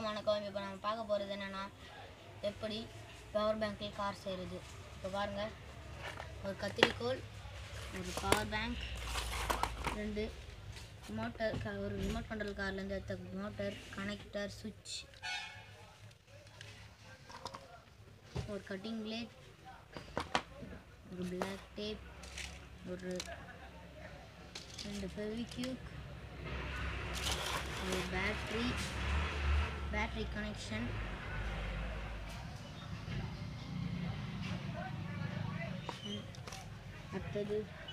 வணக்கம் இப்போ நம்ம பார்க்க போகிறது என்னென்னா எப்படி பவர் பேங்க்கில் கார் செய்கிறது இப்போ பாருங்கள் ஒரு கத்திரிக்கோல் ஒரு பவர் பேங்க் ரெண்டு மோட்டர் ஒரு ரிமோட் கண்ட்ரோல் கார்லேருந்து எடுத்த மோட்டர் கனெக்டர் சுவிட்ச் ஒரு கட்டிங் பிளேட் ஒரு பிளாக் டேப் ஒரு ரெண்டு ஃபெவிக்யூக் ஒரு பேட்ரி பேட்ரி கனெக்ஷன் அடுத்தது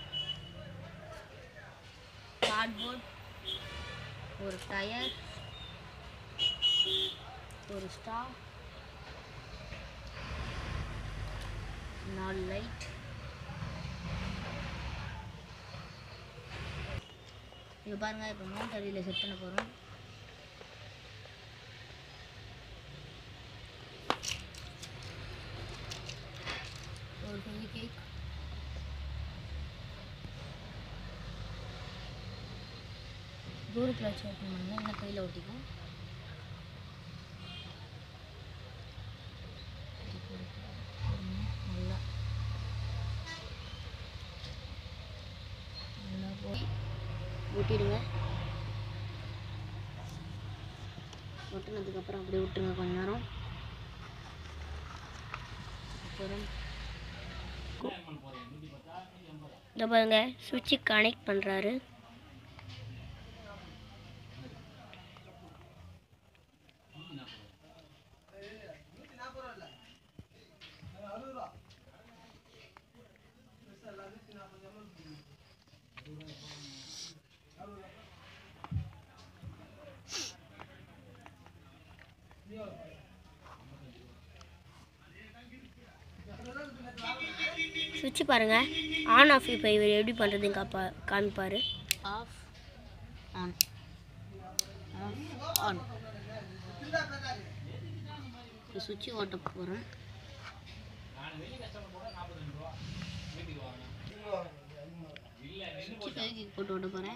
கார்ட்போர்ட் ஒரு டயர் ஒரு ஸ்டா நாலு லைட் இங்கே பாருங்க இப்போ மவுண்ட் அடியில் செட் பண்ண போகிறோம் ஒரு ஃபெவி கேக் தூரத்தில் வச்சு ஓப்பன் பண்ணுங்க என்ன கையில் ஒட்டிக்கும் நல்லா நல்லா போய் ஒட்டிடுங்க ஒட்டினதுக்கப்புறம் அப்படியே விட்டுருங்க கொஞ்ச நேரம் அப்புறம் இந்த பாருங்க சுவிட்சு கனெக்ட் பண்ணுறாரு சுவிட்சு பாருங்க ஆன் ஆஃப் இப்போ இவர் எப்படி பண்ணுறதுன்னு காப்பா காமிப்பார் ஆஃப் ஆன் ஆஃப் ஆன் இப்போ சுவிட்சு ஓட்ட போகிறோம் சுவிட்சு கைக்கு போட்டு ஓட்ட போகிறேன்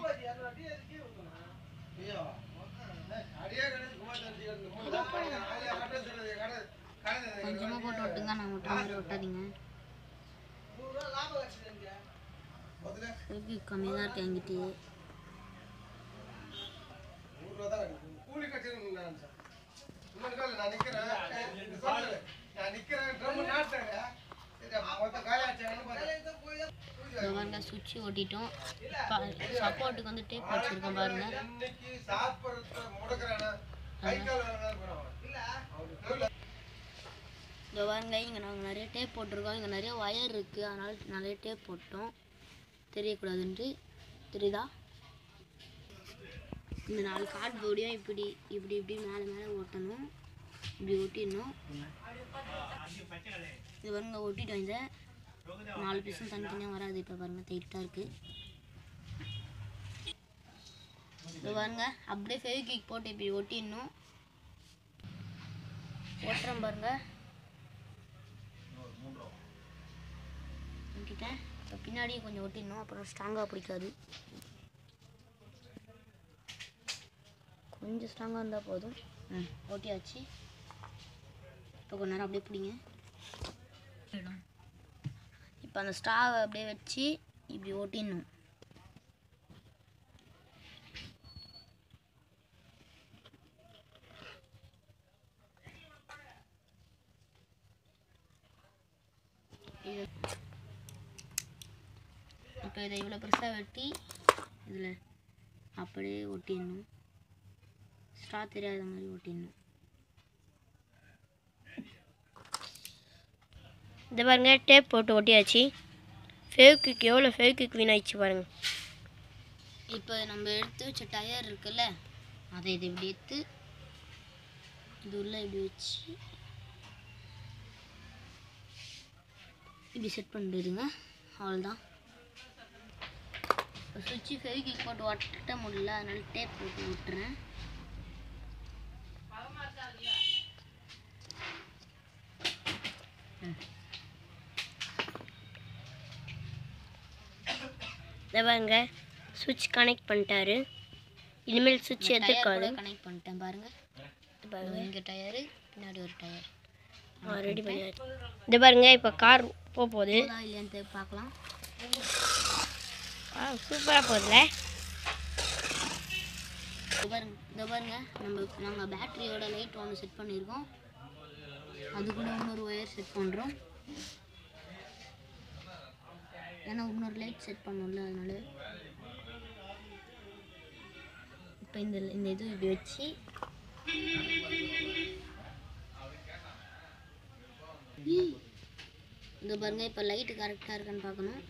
கொஞ்சமாக போட்டு ஓட்டுங்க நான் ஓட்டுற மாதிரி ஒட்டாதீங்க கைக்கு கம்மியாக தான் இருக்கு என்கிட்டயே இதோ பாருங்க சுவிட்ச் ஓட்டிட்டோம் சப்போர்ட்டுக்கு வந்து டேப் வச்சிருக்கோம் பாருங்க இதோ பாருங்க இங்கே நாங்கள் நிறைய டேப் போட்டிருக்கோம் இங்கே நிறைய ஒயர் இருக்குது அதனால நிறைய டேப் போட்டோம் தெரியக்கூடாதுன்ட்டு தெரியுதா இந்த நாலு கார்ட்போர்டையும் இப்படி இப்படி இப்படி மேலே மேலே ஓட்டணும் இப்படி ஒட்டிடணும் இது பாருங்க ஒட்டிட்டோம் இதை நாலு பீஸும் தனித்தனியாக வராது இப்போ பாருங்க டைட்டாக இருக்குது இது பாருங்க அப்படியே ஃபெவிக்விக் போட்டு இப்படி ஒட்டிடணும் ஒட்டுறோம் பாருங்க ஒட்டிட்டேன் இப்போ பின்னாடியும் கொஞ்சம் ஒட்டிடணும் அப்புறம் ஸ்ட்ராங்காக பிடிக்காது கொஞ்சம் ஸ்ட்ராங்காக இருந்தால் போதும் ம் ஓட்டியாச்சு இப்போ கொஞ்ச நேரம் அப்படியே பிடிங்க இப்போ அந்த ஸ்டாவை அப்படியே வச்சு இப்படி ஒட்டிடணும் இது இப்போ இதை இவ்வளோ பெருசாக வெட்டி இதில் அப்படியே ஒட்டிடணும் ஸ்ட்ரா தெரியாத மாதிரி ஒட்டிடணும் இந்த பாருங்க டேப் போட்டு ஒட்டியாச்சு ஃபேவ்க்விக் எவ்வளோ ஃபேவ்க்விக் வீணாயிடுச்சு பாருங்க இப்போ நம்ம எடுத்து வச்ச டயர் இருக்குல்ல அதை இதை இப்படி எடுத்து இது உள்ள இப்படி வச்சு இப்படி செட் பண்ணிடுங்க அவ்வளோதான் இப்போ சுவிட்சு ஃபெவிக்விக் போட்டு ஒட்ட முடியல அதனால டேப் போட்டு விட்டுறேன் இந்த பாருங்க சுவிட்ச் கனெக்ட் பண்ணிட்டாரு இனிமேல் சுவிட்ச் எதிர்க்காது கனெக்ட் பண்ணிட்டேன் பாருங்க பாருங்க இங்கே டயரு பின்னாடி ஒரு டயர் ரெடி பண்ணியாச்சு இது பாருங்க இப்போ கார் போக போகுது போதா இல்லையான்னு பார்க்கலாம் ஆ சூப்பராக போகுதுல இது பாருங்க இந்த பாருங்க நம்ம நாங்கள் பேட்டரியோட லைட் ஒன்று செட் பண்ணியிருக்கோம் அது கூட இன்னொரு ஒயர் செட் பண்ணுறோம் ஏன்னா இன்னொரு லைட் செட் பண்ணோம்ல அதனால இப்போ இந்த இந்த இது இப்படி வச்சு ஏய், இங்க பாருங்க இப்போ லைட்டு கரெக்டாக இருக்கான்னு பார்க்கணும்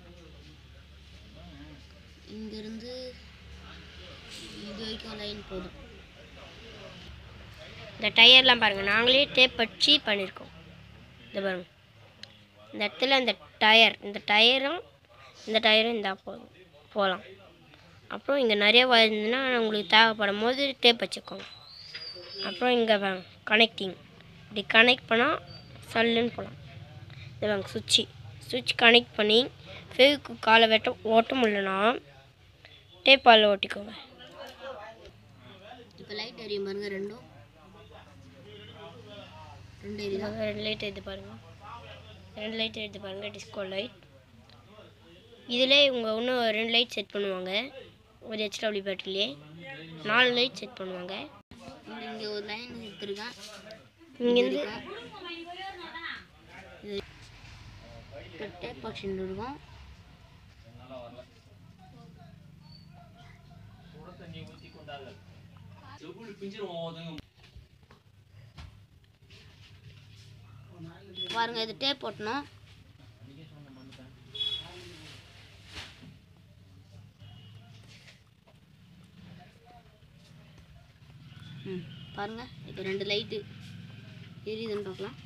இங்கேருந்து இது வரைக்கும் லைன் போதும் இந்த டயர்லாம் பாருங்கள் நாங்களே டேப் வச்சு பண்ணியிருக்கோம் இந்த பாருங்க இந்த இடத்துல இந்த டயர் இந்த டயரும் இந்த டயரும் இந்த போதும் போகலாம் அப்புறம் இங்கே நிறைய இருந்ததுன்னா உங்களுக்கு தேவைப்படும் போது டேப் வச்சுக்கோங்க அப்புறம் இங்கே பாருங்க கனெக்டிங் இப்படி கனெக்ட் பண்ணால் சல்லுன்னு போகலாம் இது பாருங்க சுவிட்சு சுவிட்ச் கனெக்ட் பண்ணி ஃபேவுக்கு காலை வெட்ட ஓட்ட முடியலன்னா டேப்பால் ஓட்டிக்கோங்க இப்போ லைட் எரியும் பாருங்க ரெண்டும் ரெண்டு எரியுதா இதாங்க ரெண்டு லைட் எடுத்து பாருங்க ரெண்டு லைட் எடுத்து பாருங்க டிஸ்கோ லைட் இதில் இவங்க இன்னும் ரெண்டு லைட் செட் பண்ணுவாங்க ஒரு ஹெச்டபிள்யூ பேட்டரிலே நாலு லைட் செட் பண்ணுவாங்க இங்க இங்க ஒரு லைன் எடுத்துருக்கேன் இங்கேருந்து டேப் ஆப்ஷன் இருக்கும் பாருங்க இது டேப் போட்டணும் ம் பாருங்க இப்போ ரெண்டு லைட்டு எரியுதுன்னு பார்க்கலாம்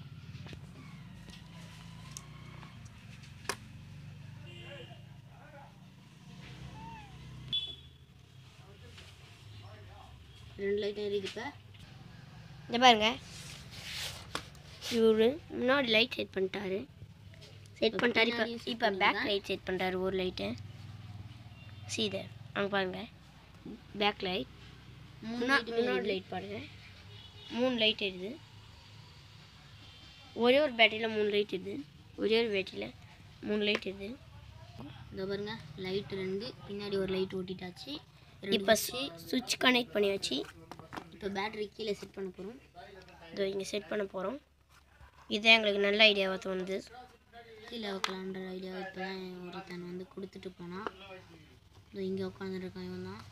ரெண்டு லைட் எரியுது இப்போ இந்த பாருங்க இவரு முன்னாடி லைட் செட் பண்ணிட்டாரு செட் பண்ணிட்டாரு இப்போ பின்னாடியும் set இப்போ பேக் பண்ணிருக்கேன். லைட் செட் பண்ணிட்டாரு ஒரு லைட்டு சீதர் அங்கே பாருங்க பேக் லைட் மூணு முன்னா- light முன்னாடி எரியுது. லைட் பாருங்க மூணு லைட் எரியுது ஒரே ஒரு பேட்டரியில் மூணு லைட் எரியுது ஒரே ஒரு பேட்டரியில் மூணு லைட் எரியுது இதோ பாருங்க லைட் ரெண்டு பின்னாடி ஒரு லைட் ஓட்டிட்டாச்சு இப்போ சுவிட்ச் கனெக்ட் பண்ணியாச்சு இப்போ பேட்டரி கீழே செட் பண்ண போகிறோம் இதோ இங்கே செட் பண்ண போகிறோம் இதுதான் எங்களுக்கு நல்ல ஐடியாவாக தோணுது கீழே வைக்கலான்ற ஐடியா இப்போ தான் ஒருத்தன் வந்து கொடுத்துட்டு போனான் இதோ இங்கே உட்காந்துருக்கான் இவன் தான்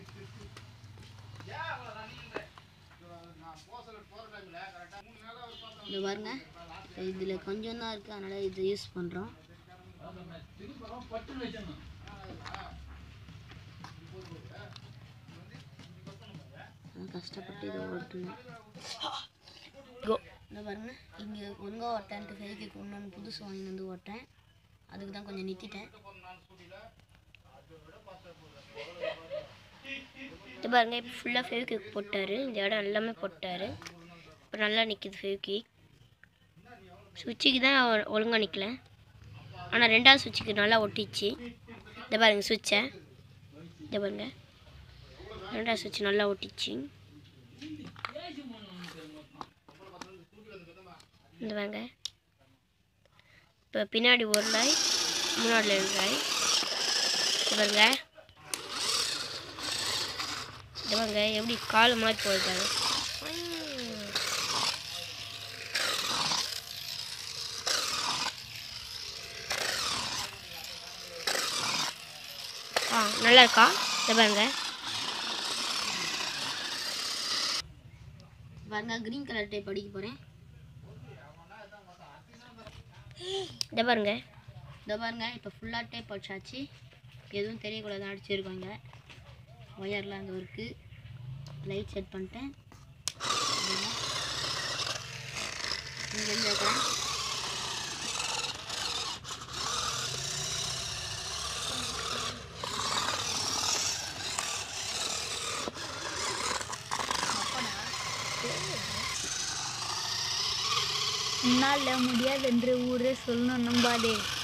இது பாருங்க இதில் கொஞ்சம் தான் இருக்குது அதனால் இதை யூஸ் பண்ணுறோம் கஷ்டப்பட்டு இதை ஓட்டணும் கோ இந்த பாருங்க இங்கே ஒழுங்காக ஓட்டேன்ட்டு ஃபெவிக்கு இன்னொன்று புதுசு வாங்கி வந்து ஓட்டேன் அதுக்கு தான் கொஞ்சம் நிறுத்திட்டேன் இது பாருங்க இப்போ ஃபுல்லாக ஃபேவிக்விக் போட்டார் இந்த இடம் எல்லாமே போட்டார் இப்போ நல்லா நிற்கிது ஃபேவிக்விக் சுவிட்சுக்கு தான் ஒழுங்காக நிற்கல ஆனால் ரெண்டாவது சுவிட்சுக்கு நல்லா ஒட்டிச்சு இந்த பாருங்க சுவிட்சை இந்த பாருங்க ரெண்டாவது சுவிட்ச் நல்லா ஒட்டிச்சு இந்த பாருங்க இப்போ பின்னாடி ஒரு லைட் முன்னாடி ரெண்டு லைட் இது பாருங்க இது பாருங்க எப்படி கால் மாதிரி போயிருக்காரு ஆ நல்லா இருக்கா இது பாருங்க பாருங்க க்ரீன் கலர் டைப் அடிக்க போகிறேன் இதை பாருங்க இந்த பாருங்க இப்போ ஃபுல்லாக டேப் வச்சாச்சு எதுவும் தெரியக்கூடாது அடிச்சிருக்கோங்க ஒயர்லாம் அங்கே இருக்குது லைட் செட் பண்ணிட்டேன் இங்கேருந்து வைக்கிறேன் உன்னால முடியாது என்று ஊரே சொல்லணும் நம்பாதே